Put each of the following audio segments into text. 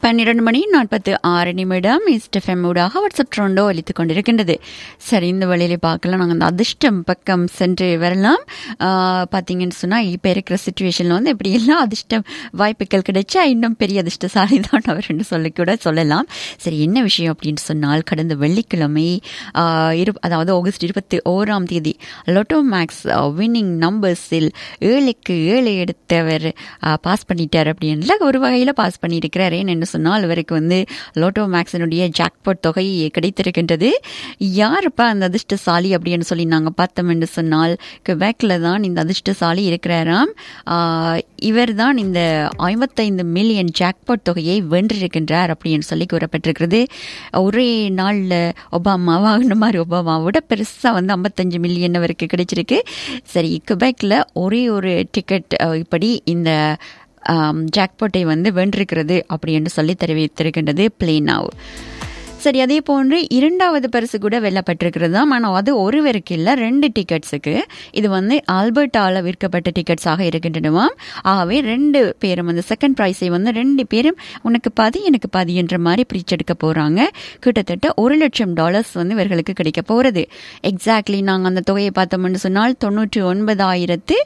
பன்னிரண்டு மணி நாற்பத்து ஆறு நிமிடம் இஸ்டெஃபெம் ஊடாக வாட்ஸ்அப் ட்ரோண்டோ அளித்துக் கொண்டிருக்கின்றது சரி இந்த வழியில பார்க்கலாம் நாங்கள் அந்த அதிர்ஷ்டம் பக்கம் சென்று வரலாம் ஆஹ் பார்த்தீங்கன்னு சொன்னால் இப்போ இருக்கிற சுச்சுவேஷனில் வந்து இப்படி எல்லாம் அதிர்ஷ்டம் வாய்ப்புகள் கிடைச்சா இன்னும் பெரிய அதிர்ஷ்டசாலி தான் அவர் என்று சொல்லி கூட சொல்லலாம் சரி என்ன விஷயம் அப்படின்னு சொன்னால் கடந்த வெள்ளிக்கிழமை ஆஹ் இரு அதாவது ஆகஸ்ட் இருபத்தி ஓராம் தேதி லொட்டோ மேக்ஸ் வின்னிங் நம்பர்ஸில் ஏழுக்கு ஏழு எடுத்தவர் பாஸ் பண்ணிட்டார் அப்படின்ல ஒரு வகையில் பாஸ் பண்ணியிருக்கிறார் ஏன்னு சொன்னால் இவருக்கு வந்து லோட்டோ மேக்ஸினுடைய ஜாக்பாட் தொகை கிடைத்திருக்கின்றது யாருப்பா அந்த அதிர்ஷ்டசாலி அப்படின்னு சொல்லி நாங்கள் பார்த்தோம் என்று சொன்னால் குபேக்கில் தான் இந்த அதிர்ஷ்டசாலி இருக்கிறாராம் இவர் தான் இந்த ஐம்பத்தைந்து மில்லியன் ஜாக்பாட் தொகையை வென்றிருக்கின்றார் அப்படின்னு சொல்லி கூறப்பட்டிருக்கிறது ஒரே நாளில் ஒபாமா வாங்கின மாதிரி ஒபாமாவோட பெருசாக வந்து ஐம்பத்தஞ்சு மில்லியன் அவருக்கு கிடைச்சிருக்கு சரி குபேக்கில் ஒரே ஒரு டிக்கெட் இப்படி இந்த ஜாக்பாட்டை வந்து வென்றிருக்கிறது அப்படி என்று சொல்லி தெரிவித்திருக்கின்றது பிளேனாவ் சரி அதே போன்று இரண்டாவது பரிசு கூட வெல்லப்பட்டிருக்கிறது தான் ஆனால் அது ஒருவருக்கு இல்லை ரெண்டு டிக்கெட்ஸுக்கு இது வந்து ஆல்பர்ட்டால விற்கப்பட்ட டிக்கெட்ஸாக இருக்கின்றனவாம் ஆகவே ரெண்டு பேரும் வந்து செகண்ட் ப்ரைஸை வந்து ரெண்டு பேரும் உனக்கு பாதி எனக்கு பாதி என்ற மாதிரி பிரிச்செடுக்க போகிறாங்க கிட்டத்தட்ட ஒரு லட்சம் டாலர்ஸ் வந்து இவர்களுக்கு கிடைக்க போகிறது எக்ஸாக்ட்லி நாங்கள் அந்த தொகையை பார்த்தோம்னு சொன்னால் தொண்ணூற்றி ஒன்பதாயிரத்து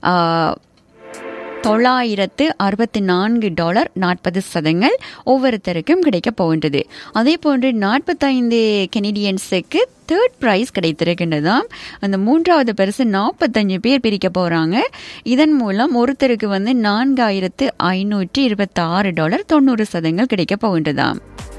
தொள்ளாயிரத்து அறுபத்தி நான்கு டாலர் நாற்பது சதங்கள் ஒவ்வொருத்தருக்கும் கிடைக்க போகின்றது அதே போன்று நாற்பத்தைந்து கெனடியன்ஸுக்கு தேர்ட் ப்ரைஸ் கிடைத்திருக்கின்றதாம் அந்த மூன்றாவது பரிசு நாற்பத்தஞ்சு பேர் பிரிக்க போகிறாங்க இதன் மூலம் ஒருத்தருக்கு வந்து நான்காயிரத்து ஐநூற்றி இருபத்தாறு டாலர் தொண்ணூறு சதங்கள் கிடைக்க போகின்றதாம்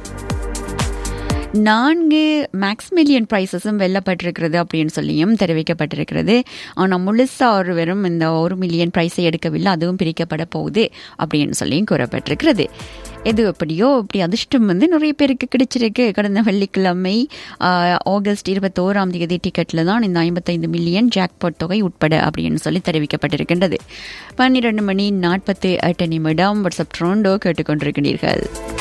நான்கு மேக்ஸ் மில்லியன் ப்ரைஸஸும் வெல்லப்பட்டிருக்கிறது அப்படின்னு சொல்லியும் தெரிவிக்கப்பட்டிருக்கிறது ஆனால் முழுசாக ஒரு வெறும் இந்த ஒரு மில்லியன் ப்ரைஸை எடுக்கவில்லை அதுவும் பிரிக்கப்பட போகுது அப்படின்னு சொல்லியும் கூறப்பட்டிருக்கிறது எது எப்படியோ இப்படி அதிர்ஷ்டம் வந்து நிறைய பேருக்கு கிடைச்சிருக்கு கடந்த வெள்ளிக்கிழமை ஆகஸ்ட் இருபத்தோராம் தேதி டிக்கெட்டில் தான் இந்த ஐம்பத்தைந்து மில்லியன் ஜாக்பாட் தொகை உட்பட அப்படின்னு சொல்லி தெரிவிக்கப்பட்டிருக்கின்றது பன்னிரண்டு மணி நாற்பத்தி எட்டு நிமிடம் வாட்ஸ்அப் ட்ரோண்டோ கேட்டுக்கொண்டிருக்கிறீர்கள்